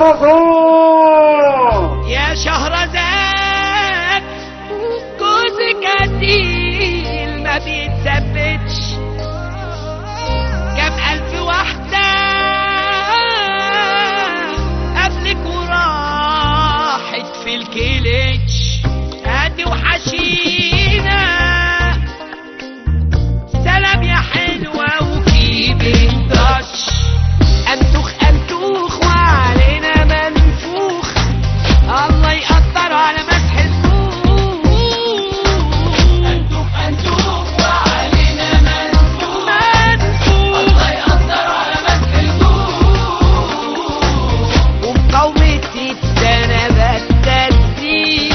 الحصون يا شهرزاد جوزك قتيل ما بيتثبتش كم ألف واحدة قبلك وراحت في الكيلتش هاتي وحشينا سلام يا حلوة وفي بنتش أنتوخ أنتوخ وعلينا منفوخ الله يقدر على مسح الفوق أنتوخ أنتوخ وعلينا منفوخ الله يقدر على مسح الفوق ومقاومتي السنة بتدي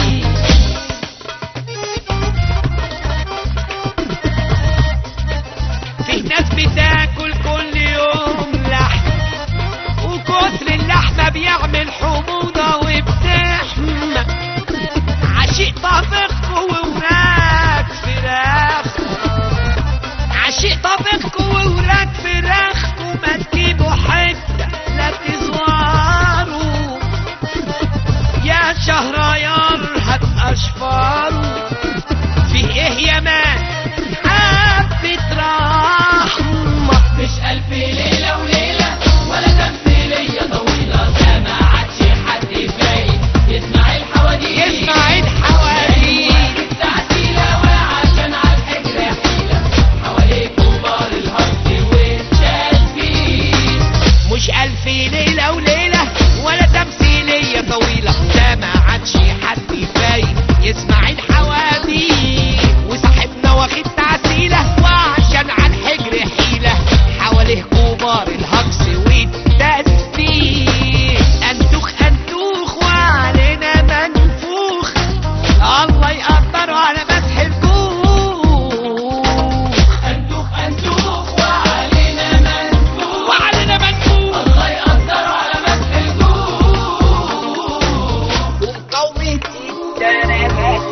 في ناس بتاكل كل يوم لحم وكتر اللحمة بيعمل حموضة وبتحمى عشيق طبخ ووراك فراخ عشيق طبخ ووراك فراخ وما تجيبوا حتة لا تزواروا يا شهريار هات أشفاره في ايه يا مان حبة رحمة مش ألف ليلة وليلة ولا تمثيلية طويلة ده ما عادش حد فايق يسمع الحواديت يسمع الحواديت تعتيلة وعشان على الحجر حيلة حواليك كبار الهرس والتشبيه مش ألف ليلة وليلة ولا تمثيلية طويلة ده ما عادش حد فايق يسمع الحواديت وصاحبنا واخد تعسيلة وعشان على الحجر حيلة حواليه كبار الهجص والتسبيح أنتوخ أنتوخ وعلينا منفوخ الله يقدر على مسح الكوخ أنتوخ أنتوخ وعلينا منفوخ وعلينا منفوخ الله يقدر على مسح الكوخ وقومتي السنة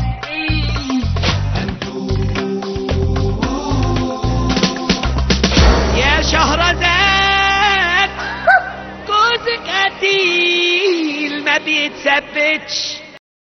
يا شهرزاد جوزك قتيل ما بيتثبتش